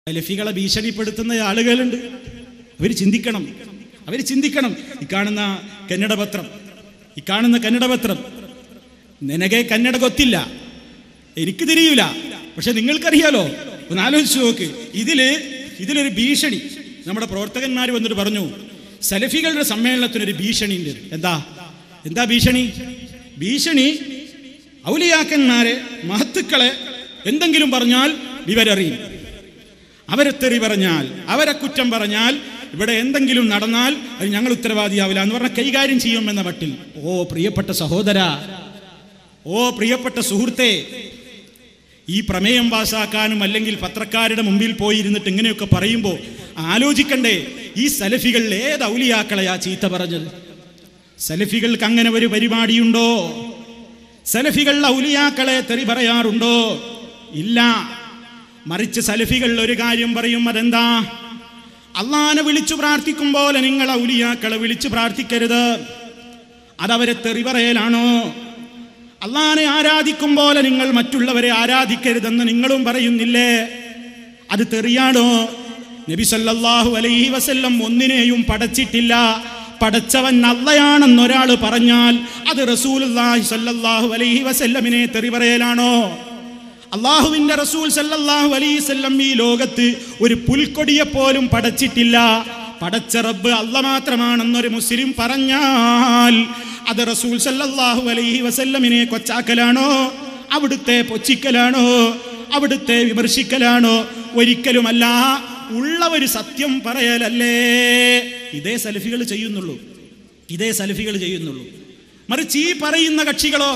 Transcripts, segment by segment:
ലഫികളെ ഭീഷണിപ്പെടുത്തുന്ന ആളുകളുണ്ട് അവർ ചിന്തിക്കണം അവർ ചിന്തിക്കണം ഈ കാണുന്ന കന്നഡ പത്രം ഈ കാണുന്ന കന്നഡ പത്രം നിനಗೆ കന്നഡ ಗೊತ್ತಿಲ್ಲ എനിക്ക് തിരിയൂല പക്ഷെ നിങ്ങൾക്കറിയാലോ ഒന്ന് ആലോചിച്ച് നോക്ക് ഇതില് ഇതിലൊരു ഭീഷണി നമ്മുടെ പ്രവർത്തകന്മാർ വന്നിട്ട് പറഞ്ഞു സലഫികളുടെ സമ്മേളനത്തിനൊരു ഭീഷണി ഉണ്ട് എന്താ എന്താ ഭീഷണി ഭീഷണി ഔലിയാക്കന്മാരെ മഹത്തുക്കളെ എന്തെങ്കിലും പറഞ്ഞാൽ വിവരറിയും അവരെ തെറി പറഞ്ഞാൽ അവരെ കുറ്റം പറഞ്ഞാൽ ഇവിടെ എന്തെങ്കിലും നടന്നാൽ അത് ഞങ്ങൾ ഉത്തരവാദിയാവില്ല എന്ന് പറഞ്ഞ കൈകാര്യം ചെയ്യുമെന്ന മട്ടിൽ ഓ പ്രിയപ്പെട്ട സഹോദര ഓ പ്രിയപ്പെട്ട സുഹൃത്തെ ഈ പ്രമേയം പാസാക്കാനും അല്ലെങ്കിൽ പത്രക്കാരുടെ മുമ്പിൽ പോയി ഇരുന്നിട്ട് ഇങ്ങനെയൊക്കെ പറയുമ്പോൾ ആലോചിക്കണ്ടേ ഈ സലഫികൾ ഏത് ഔലിയാക്കളെയാ ചീത്ത പറഞ്ഞത് സലഫികൾക്ക് അങ്ങനെ ഒരു പരിപാടിയുണ്ടോ സലഫികൾ ഔലിയാക്കളെ തെറി പറയാറുണ്ടോ ഇല്ല മറിച്ച് സലഫികൾ ഒരു കാര്യം പറയും അതെന്താ അള്ളാനെ വിളിച്ചു പ്രാർത്ഥിക്കും പോലെ നിങ്ങൾ ഔലിയാക്കളെ വിളിച്ചു പ്രാർത്ഥിക്കരുത് അതവരെ തെറി പറയലാണോ അള്ളാനെ ആരാധിക്കും പോലെ നിങ്ങൾ മറ്റുള്ളവരെ ആരാധിക്കരുതെന്ന് നിങ്ങളും പറയുന്നില്ലേ അത് തെറിയാണോ നബി സല്ലല്ലാഹു അലൈഹി വസല്ലം ഒന്നിനെയും പടച്ചിട്ടില്ല പടച്ചവൻ അള്ളയാണെന്ന് ഒരാൾ പറഞ്ഞാൽ അത് റസൂലുള്ളാഹി സല്ലല്ലാഹു അലൈഹി വസല്ലമിനെ തെറി പറയലാണോ അള്ളാഹുവിന്റെ റസൂൽ സല്ലല്ലാഹു അലൈഹി വസല്ലം ഈ ലോകത്ത് ഒരു പുൽക്കൊടിയെ പോലും പടച്ചിട്ടില്ല പടച്ച റബ്ബ് അല്ല മാത്രമാണെന്നൊരു മുസ്ലിം പറഞ്ഞാൽ അത് റസൂൽ സല്ലല്ലാഹു അലൈഹി വസല്ലമിനെ കൊച്ചാക്കലാണോ അവിടുത്തെ പൊച്ചിക്കലാണോ അവിടുത്തെ വിമർശിക്കലാണോ ഒരിക്കലുമല്ല ഉള്ള ഒരു സത്യം പറയലല്ലേ ഇതേ സലഫികൾ ചെയ്യുന്നുള്ളൂ ഇതേ സലഫികൾ ചെയ്യുന്നുള്ളൂ മറിച്ച് ഈ പറയുന്ന കക്ഷികളോ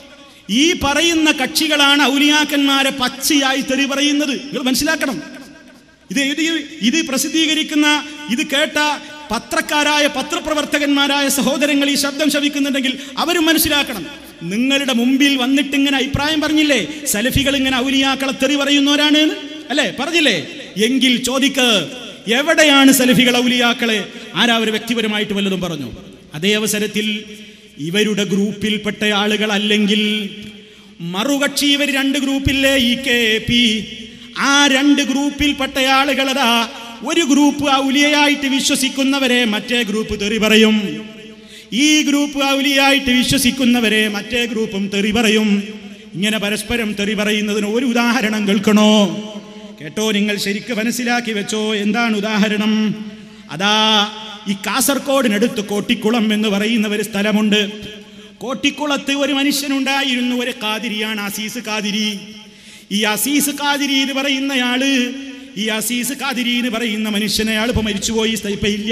ഈ പറയുന്ന കക്ഷികളാണ് ഔലിയാക്കന്മാരെ പച്ചയായി തെറി പറയുന്നത് നിങ്ങൾ മനസ്സിലാക്കണം ഇത് ഇത് ഇത് പ്രസിദ്ധീകരിക്കുന്ന ഇത് കേട്ട പത്രക്കാരായ പത്രപ്രവർത്തകന്മാരായ സഹോദരങ്ങൾ ഈ ശബ്ദം ശവിക്കുന്നുണ്ടെങ്കിൽ അവരും മനസ്സിലാക്കണം നിങ്ങളുടെ മുമ്പിൽ വന്നിട്ട് ഇങ്ങനെ അഭിപ്രായം പറഞ്ഞില്ലേ സലഫികൾ ഇങ്ങനെ ഔലിയാക്കളെ തെറി പറയുന്നവരാണ് എന്ന്? അല്ലേ പറഞ്ഞില്ലേ എങ്കിൽ ചോദിക്ക് എവിടെയാണ് സലഫികൾ ഔലിയാക്കളെ ആരാ അവർ വ്യക്തിപരമായിട്ട് വല്ലതും പറഞ്ഞു അതേ അവസരത്തിൽ ഇവരുടെ ഗ്രൂപ്പിൽപ്പെട്ട ആളുകൾ അല്ലെങ്കിൽ മറുകക്ഷി ഇവർ രണ്ട് ഗ്രൂപ്പില്ലേ ഈ കെ പി ആ രണ്ട് ഗ്രൂപ്പിൽപ്പെട്ട ആളുകളതാ ഒരു ഗ്രൂപ്പ് ഔലിയായിട്ട് വിശ്വസിക്കുന്നവരെ മറ്റേ ഗ്രൂപ്പ് തെറി പറയും ഈ ഗ്രൂപ്പ് ഔലിയായിട്ട് വിശ്വസിക്കുന്നവരെ മറ്റേ ഗ്രൂപ്പും തെറി പറയും ഇങ്ങനെ പരസ്പരം തെറി പറയുന്നതിന് ഒരു ഉദാഹരണം കേൾക്കണോ കേട്ടോ നിങ്ങൾ ശരിക്ക് മനസ്സിലാക്കി വെച്ചോ എന്താണ് ഉദാഹരണം അതാ ഈ കാസർഗോഡിനടുത്ത് കോട്ടിക്കുളം എന്ന് പറയുന്ന ഒരു സ്ഥലമുണ്ട് കോട്ടിക്കുളത്ത് ഒരു മനുഷ്യനുണ്ടായിരുന്നു ഒരു കാതിരിയാണ് അസീസ് കാതിരി ഈ അസീസ് കാതിരി എന്ന് പറയുന്നയാള് ഈ അസീസ് കാതിരി എന്ന് പറയുന്ന മനുഷ്യനെ അയാൾ ഇപ്പൊ മരിച്ചുപോയി ഇപ്പൊ ഇല്ല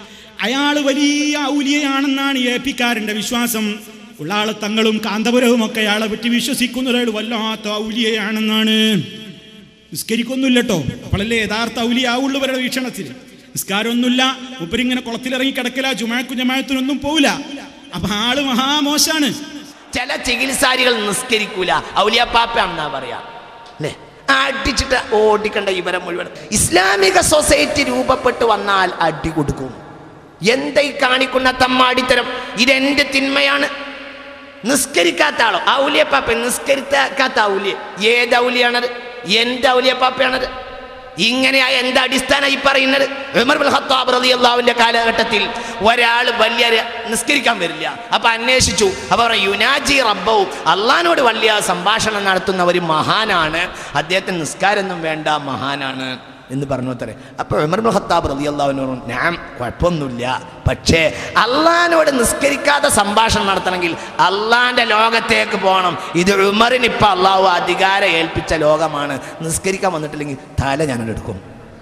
അയാൾ വലിയ ഔലിയയാണെന്നാണ് എ പിക്കാരന്റെ വിശ്വാസം ഉള്ള ആള് തങ്ങളും കാന്തപുരവും ഒക്കെ അയാളെ പറ്റി വിശ്വസിക്കുന്ന ഒരാൾ വല്ലാത്ത ഔലിയയാണെന്നാണ് നിസ്കരിക്കൊന്നുമില്ല കേട്ടോ അപ്പോഴല്ലേ യഥാർത്ഥ ഔലിയാവുള്ളൂ ഇവരുടെ വീക്ഷണത്തിൽ നിസ്കാരമൊന്നുമില്ല മുപ്പരിങ്ങനെ കുളത്തിലിറങ്ങി കിടക്കില്ല ജുമാക്കും ജമായത്തിനൊന്നും പോവില്ല അപ്പൊ ആള് മഹാമോശാണ് ചില ചികിത്സാരികൾ നിസ്കരിക്കൂല ഔലിയപ്പാപ്പ എന്നാ പറയാ അല്ലേ അടിച്ചിട്ട് ഓടിക്കണ്ട ഇവരെ മുഴുവൻ ഇസ്ലാമിക സൊസൈറ്റി രൂപപ്പെട്ട് വന്നാൽ അടി കൊടുക്കും എന്താ ഈ കാണിക്കുന്ന തമ്മാടിത്തരം ഇതെന്റെ തിന്മയാണ് നിസ്കരിക്കാത്ത ആളോ ഔലിയപ്പാപ്പ നിസ്കരിക്കാത്ത ഔലിയ ഏത് ഔലിയാണത് എന്ത് ഔലിയപ്പാപ്പയാണത് ഇങ്ങനെയായ എന്ത് അടിസ്ഥാന ഈ പറയുന്നത് ഉമർ ബിൻ ഖത്താബ് റളിയല്ലാഹുവിന്റെ കാലഘട്ടത്തിൽ ഒരാൾ വലിയ നിസ്കരിക്കാൻ വരില്ല അപ്പൊ അന്വേഷിച്ചു അപ്പൊ പറഞ്ഞു യുനാജി റബ്ബവും അള്ളഹാനോട് വലിയ സംഭാഷണം നടത്തുന്ന ഒരു മഹാനാണ് അദ്ദേഹത്തിന് നിസ്കാരമൊന്നും വേണ്ട മഹാനാണ് എന്ന് പറഞ്ഞു അത്രേ അപ്പോൾ ഉമർ ബിൻ ഖത്താബ് റളിയല്ലാഹുവിനോട് ഞാൻ കുഴപ്പമൊന്നുമില്ല പക്ഷേ അള്ളഹാനോട് നിസ്കരിക്കാതെ സംഭാഷണം നടത്തണമെങ്കിൽ അള്ളാന്റെ ലോകത്തേക്ക് പോകണം ഇത് ഉമറിന് ഇപ്പം അള്ളാഹു അധികാരം ഏൽപ്പിച്ച ലോകമാണ് നിസ്കരിക്കാൻ വന്നിട്ടില്ലെങ്കിൽ തല ഞാൻ എടുക്കും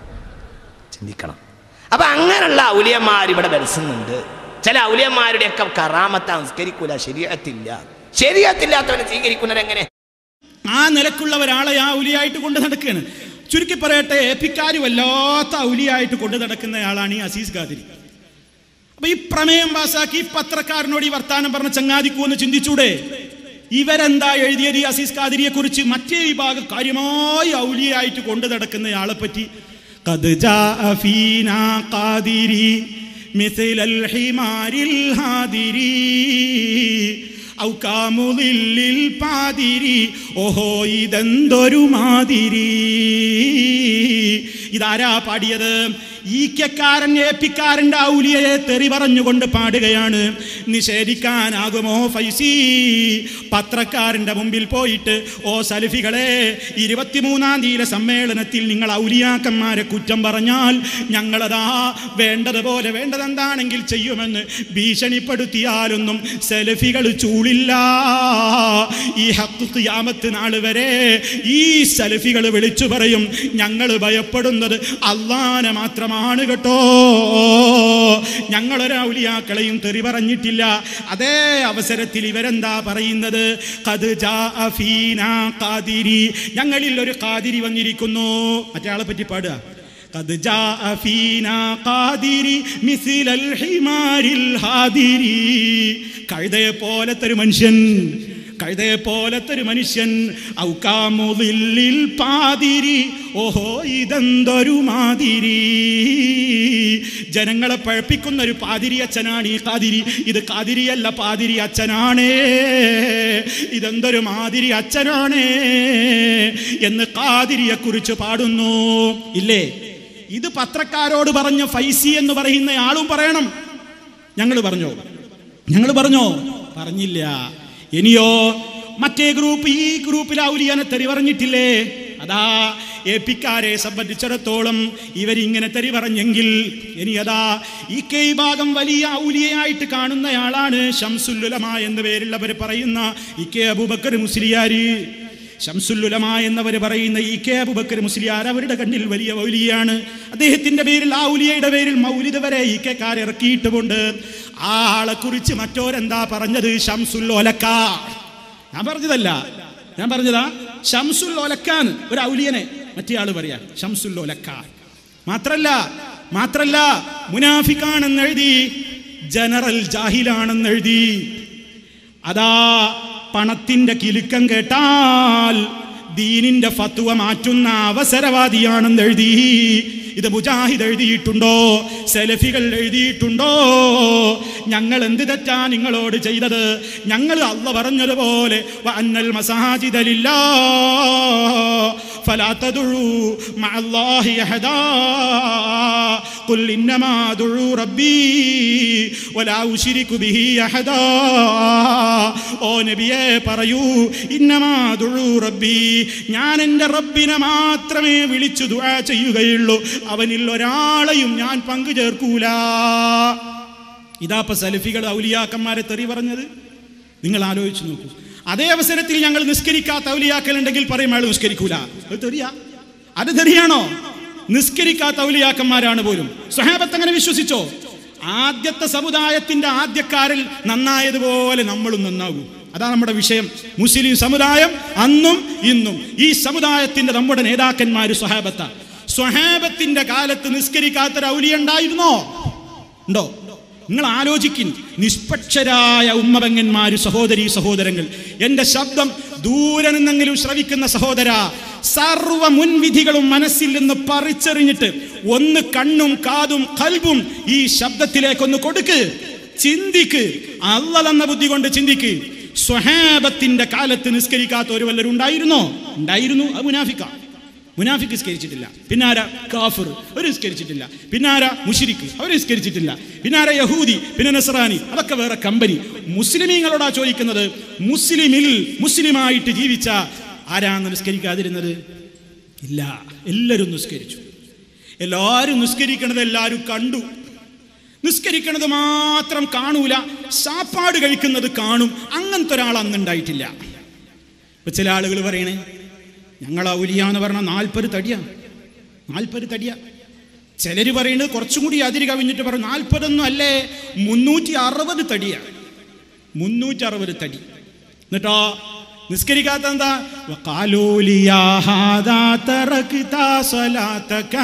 ചിന്തിക്കണം അപ്പൊ അങ്ങനെയുള്ള ഔലിയന്മാർ ഇവിടെ വരസുന്നുണ്ട് ചില ഔലിയന്മാരുടെയൊക്കെ കറാമത്ത നിസ്കരിക്കൂല ശരീരത്തില്ല ശരീരത്തില്ലാത്തവനെ സ്വീകരിക്കുന്നത് എങ്ങനെ ആ നിലക്കുള്ള ഒരാളെ ആ ഔലിയായിട്ട് കൊണ്ട് നടക്കുകയാണ് ചുരുക്കി പറയട്ടെ ഏപ്പിക്കാര് വല്ലാത്ത ഔലിയായിട്ട് കൊണ്ട് നടക്കുന്നയാളാണ് ഈ അസീസ് ഖാദിരി അപ്പൊ ഈ പ്രമേയം പാസാക്കി ഈ പത്രക്കാരനോട് ഈ വർത്താനം പറഞ്ഞ ചങ്ങാതിക്കൂ എന്ന് ചിന്തിച്ചൂടെ ഇവരെന്താ എഴുതിയത് ഈ അസീസ് ഖാദിരിയെ കുറിച്ച് മറ്റേ വിഭാഗം കാര്യമായി ഔലിയായിട്ട് കൊണ്ട് നടക്കുന്നയാളെ പറ്റി قد جاء فينا قادري مثل الحمار الهادري ഔ കാമുലില്ലിൽ പാതിരി ഓഹോ ഇതെന്തൊരു മാതിരി ഇതാരാ പാടിയത് ഈക്കക്കാരൻ ഏപ്പിക്കാരൻ്റെ ഔലിയയെ തെറി പറഞ്ഞുകൊണ്ട് പാടുകയാണ് നിഷേധിക്കാനാകുമോ ഫൈസി പത്രക്കാരൻ്റെ മുമ്പിൽ പോയിട്ട് ഓ സലഫികളെ ഇരുപത്തിമൂന്നാം തീയതി സമ്മേളനത്തിൽ നിങ്ങൾ ഔലിയാക്കന്മാരെ കുറ്റം പറഞ്ഞാൽ ഞങ്ങളതാ വേണ്ടതുപോലെ വേണ്ടതെന്താണെങ്കിൽ ചെയ്യുമെന്ന് ഭീഷണിപ്പെടുത്തിയാലൊന്നും സെലഫികൾ ചൂളില്ല ഈ ഹക്ക് ഖിയാമത്ത് നാൾ വരെ ഈ സെൽഫികൾ വിളിച്ചു പറയും ഞങ്ങൾ ഭയപ്പെടുന്നത് അള്ളാനെ മാത്രമാണ് കേട്ടോ ഞങ്ങളൊരൗലിയാക്കളെയും തെറി പറഞ്ഞിട്ടില്ല അതേ അവസരത്തിൽ ഇവരെന്താ പറയുന്നത് ഖദ് ജാഅ ഫീനാ ഖാദിരി ഞങ്ങളിൽ ഒരു ഖാദിരി വന്നിരിക്കുന്നു മറ്റേ ആളെ പറ്റി പാടുക قد جاء فينا قادري مثل الحمار الهادري കഴുതയെ പോലത്തെ ഒരു മനുഷ്യൻ കഴുതയെ പോലത്തെ ഒരു മനുഷ്യൻ ഔക്കാമുതില്ലിൽ പാതിരി ഓഹോ ഇതെന്തൊരു മാതിരി ജനങ്ങളെ പഴപ്പിക്കുന്ന ഒരു പാതിരി അച്ഛനാണ് ഈ കാതിരി ഇത് കാതിരിയല്ല പാതിരി അച്ഛനാണേ ഇതെന്തൊരു മാതിരി അച്ഛനാണേ എന്ന് കാതിരിയെ കുറിച്ച് പാടുന്നു ഇല്ലേ ഇത് പത്രക്കാരോട് പറഞ്ഞ ഫൈസി എന്ന് പറയുന്ന ആളും പറയണം ഞങ്ങൾ പറഞ്ഞോ ഞങ്ങൾ പറഞ്ഞോ പറഞ്ഞില്ല ഇനിയോ മറ്റേ ഗ്രൂപ്പ് ഈ ഗ്രൂപ്പിൽ ഔലിയാനെ തെറി പറഞ്ഞിട്ടില്ലേ അതാ ഏപ്പിക്കാരെ സംബന്ധിച്ചിടത്തോളം ഇവരിങ്ങനെ തെറി പറഞ്ഞെങ്കിൽ ഇനി അതാ ഈ കെ ഭാഗം വലിയ ഔലിയായിട്ട് കാണുന്നയാളാണ് ഷംസുല്ലുലമ എന്ന പേരുള്ളവർ പറയുന്ന ഇ കെ അബൂബക്കർ മുസ്ലിയാര് ഷംസുല്ലുലമ എന്നവർ പറയുന്ന ഈ കെ അബുബക്കർ മുസ്ലിയാർ അവരുടെ കണ്ണിൽ വലിയ മൗലിയാണ് അദ്ദേഹത്തിന്റെ പേരിൽ ആ ഉലിയയുടെ പേരിൽ മൗലിദ് വരെ ഈ കെക്കാർ ഇറക്കിയിട്ടുമുണ്ട് ആ ആളെ കുറിച്ച് മറ്റോരെന്താ പറഞ്ഞത് ഷംസുൽ ഒലക്ക ഞാൻ പറഞ്ഞതല്ല ഞാൻ പറഞ്ഞതാ ഷംസുൽ ഒലക്കാൻ ഒരു ഔലിയനെ മറ്റേ ആള് പറയാ ഷംസുൽ ഒലക്ക മാത്രല്ല മാത്രല്ല മുനാഫിക്കാണെന്ന് എഴുതി ജനറൽ ജാഹിലാണെന്ന് എഴുതി അതാ പണത്തിന്റെ കിലുക്കം കേട്ടാൽ ദീനിന്റെ ഫത്വ മാറ്റുന്ന അവസരവാദിയാണെന്ന് എഴുതി ഇത് മുജാഹിദ് എഴുതിയിട്ടുണ്ടോ സെലഫികൾ എഴുതിയിട്ടുണ്ടോ ഞങ്ങൾ എന്ത് തെറ്റാ നിങ്ങളോട് ചെയ്തത് ഞങ്ങൾ അല്ല പറഞ്ഞതുപോലെ വഅന്നൽ മസാജിദലില്ലാ فلا تدعوا مع الله أحدا قل إنما أدعو ربي ولا أشرك به أحدا ഓ നബിയെ പറയൂ ഇന്നമാ ദുഴു റബ്ബി ഞാൻ എൻ്റെ റബ്ബിനെ മാത്രമേ വിളിച്ചു ദുആ ചെയ്യുകയുള്ളൂ അവനിൽ ഒരാളെയും ഞാൻ പങ്കു ചേർക്കൂല ഇതാപ്പ സലഫികൾ ഔലിയാക്കന്മാരെ തെറി പറഞ്ഞത് നിങ്ങൾ ആലോചിച്ച് നോക്കൂ അതേ അവസരത്തിൽ ഞങ്ങൾ നിസ്കരിക്കാത്ത ഔലിയാക്കലുണ്ടെങ്കിൽ പറയും അയാൾ നിസ്കരിക്കൂല അത് തെറിയാ അത് തെറിയാണോ നിസ്കരിക്കാത്ത ഔലിയാക്കന്മാരാണ് പോലും സ്വഹാബത്ത് അങ്ങനെ വിശ്വസിച്ചോ ആദ്യത്തെ സമുദായത്തിന്റെ ആദ്യക്കാരിൽ നന്നായതുപോലെ നമ്മളും നന്നാകൂ അതാണ് നമ്മുടെ വിഷയം മുസ്ലിം സമുദായം അന്നും ഇന്നും ഈ സമുദായത്തിന്റെ നമ്മുടെ നേതാക്കന്മാര് സ്വഹാബത്ത സ്വഹാബത്തിന്റെ കാലത്ത് നിസ്കരിക്കാത്തൊരു ഔലിയ ഉണ്ടായിരുന്നോ ഉണ്ടോ നിങ്ങൾ ആലോചിക്കിൻ നിഷ്പക്ഷരായ ഉമ്മപെങ്ങന്മാര് സഹോദരി സഹോദരങ്ങൾ എൻ്റെ ശബ്ദം ദൂരെ നിന്നെങ്കിലും ശ്രവിക്കുന്ന സഹോദര സർവ മുൻവിധികളും മനസ്സിൽ നിന്ന് പറിച്ചെറിഞ്ഞിട്ട് ഒന്ന് കണ്ണും കാതും കൽബും ഈ ശബ്ദത്തിലേക്കൊന്ന് കൊടുക്ക് ചിന്തിക്ക് അല്ല തന്ന ബുദ്ധി കൊണ്ട് ചിന്തിക്ക് സ്വഹാബത്തിന്റെ കാലത്ത് നിസ്കരിക്കാത്ത ഒരു വല്ലരും ഉണ്ടായിരുന്നോ ഉണ്ടായിരുന്നു അത് മുനാഫിക്ക മുനാഫിക്ക് നിസ്കരിച്ചിട്ടില്ല പിന്നാര കാഫിർ അവർ നിസ്കരിച്ചിട്ടില്ല പിന്നാര മുഷിരിക്ക് അവർ നിസ്കരിച്ചിട്ടില്ല പിന്നാര യഹൂദി പിന്നെ നസറാനി അതൊക്കെ വേറെ കമ്പനി മുസ്ലിമീങ്ങളോടാ ചോദിക്കുന്നത് മുസ്ലിമിൽ മുസ്ലിമായിട്ട് ജീവിച്ച ആരാണ് നിസ്കരിക്കാതിരുന്നത് ഇല്ല എല്ലാവരും നിസ്കരിച്ചു എല്ലാവരും നിസ്കരിക്കണത് എല്ലാവരും കണ്ടു നിസ്കരിക്കണത് മാത്രം കാണൂല സാപ്പാട് കഴിക്കുന്നത് കാണും അങ്ങനത്തെ ഒരാൾ അന്ന് ഉണ്ടായിട്ടില്ല ഇപ്പൊ ചില ആളുകൾ പറയണേ ഞങ്ങൾ ഔലിയ എന്ന് പറഞ്ഞാൽ നാൽപ്പത് തടിയാ നാൽപ്പത് തടിയാ ചിലര് പറയുന്നത് കുറച്ചും കൂടി അതിര് കവിഞ്ഞിട്ട് പറഞ്ഞു നാൽപ്പതൊന്നും അല്ലേ മുന്നൂറ്റി അറുപത് തടിയാ മുന്നൂറ്റി അറുപത് തടി എന്നിട്ടോ നിസ്കരിക്കാത്ത എന്താ വഖാലൂലിയാ ഹാദാ തറക്താ സ്വലാത്തകാ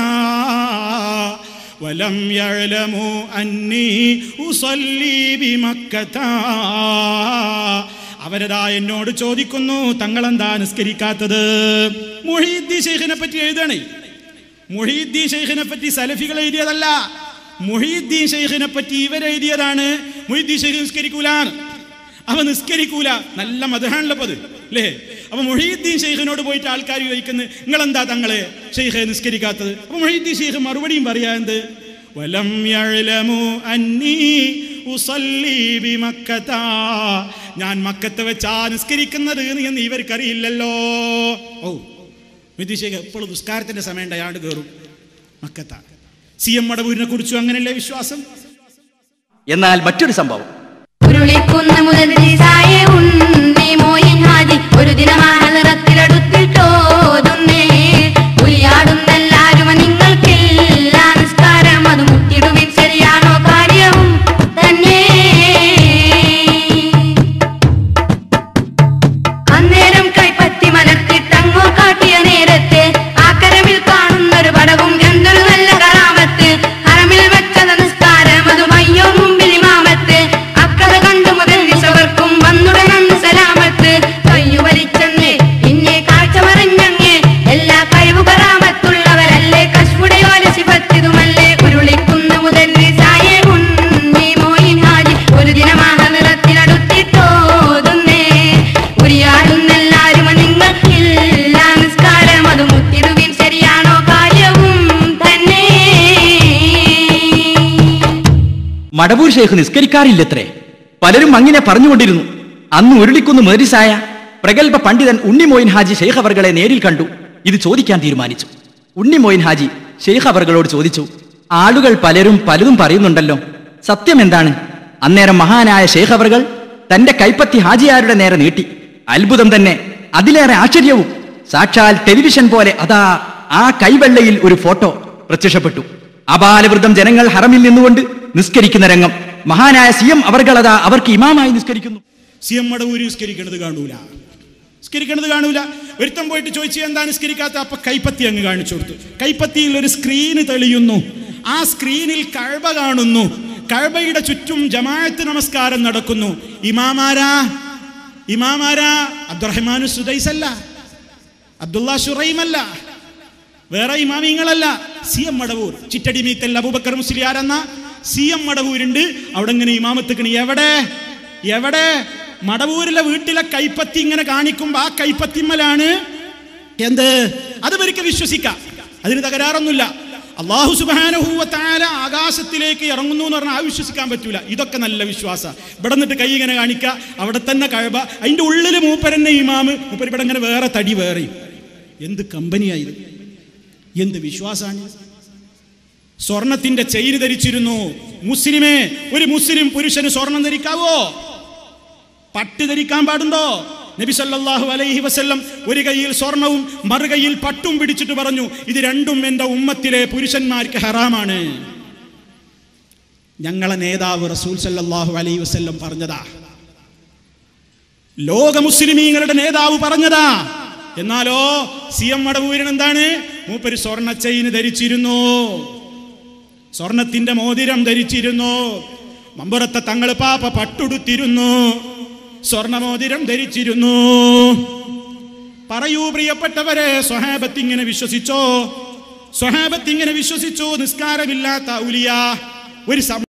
ولم يعلموا أني أصلي بمكة അവരതാ എന്നോട് ചോദിക്കുന്നു തങ്ങളെന്താ നിസ്കരിക്കാത്തത് മൊഹീദ്ദീൻ ഷെയ്ഖിനെ പറ്റി എഴുതണേ മൊഹീദ്ദീൻ ഷെയ്ഖിനെ പറ്റി സലഫികൾ എഴുതിയതല്ല മൊഹീദ്ദീൻ ഷെയ്ഖിനെ പറ്റി ഇവരെഴുതിയതാണ് മൊഹീദ്ദീൻ ഷെയ്ഖ് നിസ്കരിക്കൂലാണ് അവ നിസ്കരിക്കൂല നല്ല മതഹാണല്ലോ അത് അല്ലേ അപ്പൊ മൊഹീദ്ദീൻ ഷെയ്ഖിനോട് പോയിട്ട് ആൾക്കാർ ചോദിക്കുന്നത് നിങ്ങളെന്താ തങ്ങളെ ഷെയ്ഖെ നിസ്കരിക്കാത്തത് അപ്പൊ മൊഹീദ്ദീൻ ഷെയ്ഖ് മറുപടിയും പറയാ എന്ത് വലം യഅലമു അന്നീ ഉസല്ലി ബിമക്കത ഞാൻ മക്കത്ത് വെച്ചാ നിസ്കരിക്കുന്നത് എന്ന് ഇവർക്കറിയില്ലല്ലോ ഓ വിദ്യശേഖർ എപ്പോഴും നിസ്കാരത്തിന്റെ സമയം അയാണ്ട് കയറും മക്കത്ത സി എം മടവൂരിനെ കുറിച്ചും അങ്ങനെയല്ലേ വിശ്വാസം എന്നാൽ മറ്റൊരു സംഭവം ഉരുളിക്കുന്ന മുതൽ ദിശായെ ഉണ്ണി മോയിൻ ഹാജി ഒരു ദിനമാണ് നിറത്തിലെടുത്തിട്ടോതുന്നേ ഉരിയാടുന്നെല്ലാരും നിങ്ങൾക്കില്ല നിസ്കാരം അത് മുറ്റിടുവിൻ ശരിയാണോ കാര്യവും തന്നെ അന്നേരം കൈപ്പത്തി മലർത്തിട്ടങ്ങോ കാട്ടിയ നേരത്ത് ആക്കരമിൽ കാണുന്നൊരു പടവും എന്തൊരു നല്ല കറാമത്ത് ഹറമിൽ വെച്ചത് നിസ്കാരം അത് മയ്യോ മുമ്പിൽ ഇമാമത്ത് അക്കഥ കണ്ടു മുതൽ ദിശവർക്കും വന്നുടനന്ന് സലാമത്ത് കയ്യു വലിച്ചെന്ന് പിന്നെ കാഴ്ച മറിഞ്ഞങ്ങ് എല്ലാ കഴിവു കറാമത്തുള്ളവരല്ലേ കശ്മുടയോല ശിവത്തിതുമല്ലേ ഉരുളിക്കുന്ന മുതൽ ദിശായ ഉണ്ണി മോയിൻ ഹാജി ഒരു ദിനമാഹ നിറത്തിനടുത്തിട്ടോതുന്നേ ഉരിയാടുന്നെല്ലാരും നിങ്ങൾക്കില്ല നിസ്കാരം അത് മുത്തിടുവിൻ ശരിയാണോ കാര്യവും തന്നെ മടവൂർ ഷെയ്ഖ് നിസ്കരിക്കാറില്ലത്രേ പലരും അങ്ങനെ പറഞ്ഞുകൊണ്ടിരുന്നു അന്ന് ഉരുളിക്കുന്ന് മേരിസായ പ്രഗത്ഭ പണ്ഡിതൻ ഉണ്ണിമോയിൻ ഹാജി ഷെയ്ഖ് അവർകളെ നേരിൽ കണ്ടു ഇത് ചോദിക്കാൻ തീരുമാനിച്ചു ഉണ്ണിമോയിൻ ഹാജി ഷെയ്ഖ് അവർകളോട് ചോദിച്ചു ആളുകൾ പലരും പലതും പറയുന്നുണ്ടല്ലോ സത്യം എന്താണ് അന്നേരം മഹാനായ ഷെയ്ഖ് അവർകൾ തന്റെ കൈപ്പത്തി ഹാജിയാരുടെ നേരെ നീട്ടി അത്ഭുതം തന്നെ അതിലേറെ ആശ്ചര്യവും സാക്ഷാൽ ടെലിവിഷൻ പോലെ അതാ ആ കൈവെള്ളയിൽ ഒരു ഫോട്ടോ പ്രത്യക്ഷപ്പെട്ടു അപാലവൃദ്ധം ജനങ്ങൾ ഹറമിൽ നിന്നുകൊണ്ട് നിസ്കരിക്കുന്ന രംഗം മഹാനായ സി എം അവർകളതാ അവർക്ക് ഇമാമായി നിസ്കരിക്കുന്നു സി എം മടവൂരി നിസ്കരിക്കണത് കാണൂല നിസ്കരിക്കണത് കാണൂല ഒരുത്തം പോയിട്ട് ചോദിച്ചു എന്താ നിസ്കരിക്കാത്ത അപ്പൊ കൈപ്പത്തി അങ്ങ് കാണിച്ചു കൊടുത്തു കൈപ്പത്തിയിൽ ഒരു സ്ക്രീന് തെളിയുന്നു ആ സ്ക്രീനിൽ കഴബ കാണുന്നു കഴബയുടെ ചുറ്റും ജമാഅത്ത് നമസ്കാരം നടക്കുന്നു ഇമാമാരാ ഇമാമാരാ അബ്ദുറഹ്മാനു സുദൈസല്ല അബ്ദുള്ള ഷുറൈമല്ല വേറെ ഇമാമിങ്ങളല്ല സി എം മടവൂർ ചിറ്റടി മീത്തൽ അബൂബക്കർ മുസ്ലിയാരെന്ന സി എം മടവൂരുണ്ട് അവിടെ ഇങ്ങനെ ഇമാമത്തിക്കണി എവിടെ എവിടെ മടവൂരിലെ വീട്ടിലെ കൈപ്പത്തി ഇങ്ങനെ കാണിക്കുമ്പോ ആ കൈപ്പത്തിമ്മലാണ് എന്ത് അത് ഇവർക്ക് വിശ്വസിക്കാം അതിന് തകരാറൊന്നുമില്ല അള്ളാഹു സുബാനഹൂവത്താല ആകാശത്തിലേക്ക് ഇറങ്ങുന്നു എന്ന് പറഞ്ഞാൽ ആ വിശ്വസിക്കാൻ പറ്റൂല ഇതൊക്കെ നല്ല വിശ്വാസ ഇവിടെ നിന്നിട്ട് കൈ ഇങ്ങനെ കാണിക്കുക അവിടെ തന്നെ കഴബ അതിന്റെ ഉള്ളിൽ മൂപ്പരന്നെ ഇമാമ് മൂപ്പർ ഇവിടെ ഇങ്ങനെ വേറെ തടി വേറെയും എന്ത് കമ്പനിയായത് എന്ത് വിശ്വാസാണ് സ്വർണത്തിന്റെ ചെയിന് ധരിച്ചിരുന്നു മുസ്ലിമേ ഒരു മുസ്ലിം പുരുഷന് സ്വർണം ധരിക്കാവോ പട്ട് ധരിക്കാൻ പാടുണ്ടോ നബി സല്ലല്ലാഹു അലൈഹി വസല്ലം ഒരു കൈയിൽ സ്വർണവും മറുകൈയിൽ പട്ടും പിടിച്ചിട്ട് പറഞ്ഞു ഇത് രണ്ടും എൻ്റെ ഉമ്മത്തിലെ പുരുഷന്മാർക്ക് ഹറാമാണ് ഞങ്ങളെ നേതാവ് റസൂൽ സല്ലല്ലാഹു അലൈഹി വസല്ലം പറഞ്ഞതാ ലോക മുസ്ലിമീങ്ങളുടെ നേതാവ് പറഞ്ഞതാ എന്നാലോ സി എം മടവൂരൻ എന്താണ് മൂപ്പര് സ്വർണ്ണ ചെയിന് ധരിച്ചിരുന്നു സ്വർണത്തിന്റെ മോതിരം ധരിച്ചിരുന്നു മമ്പുറത്തെ തങ്ങൾ പാപ്പ പട്ടുടുത്തിരുന്നു സ്വർണമോതിരം ധരിച്ചിരുന്നു പറയൂ പ്രിയപ്പെട്ടവരെ സ്വഹാബത്ത് ഇങ്ങനെ വിശ്വസിച്ചോ സ്വഹാബത്ത് ഇങ്ങനെ വിശ്വസിച്ചോ നിസ്കാരമില്ലാത്ത ഔലിയ ഒരു സം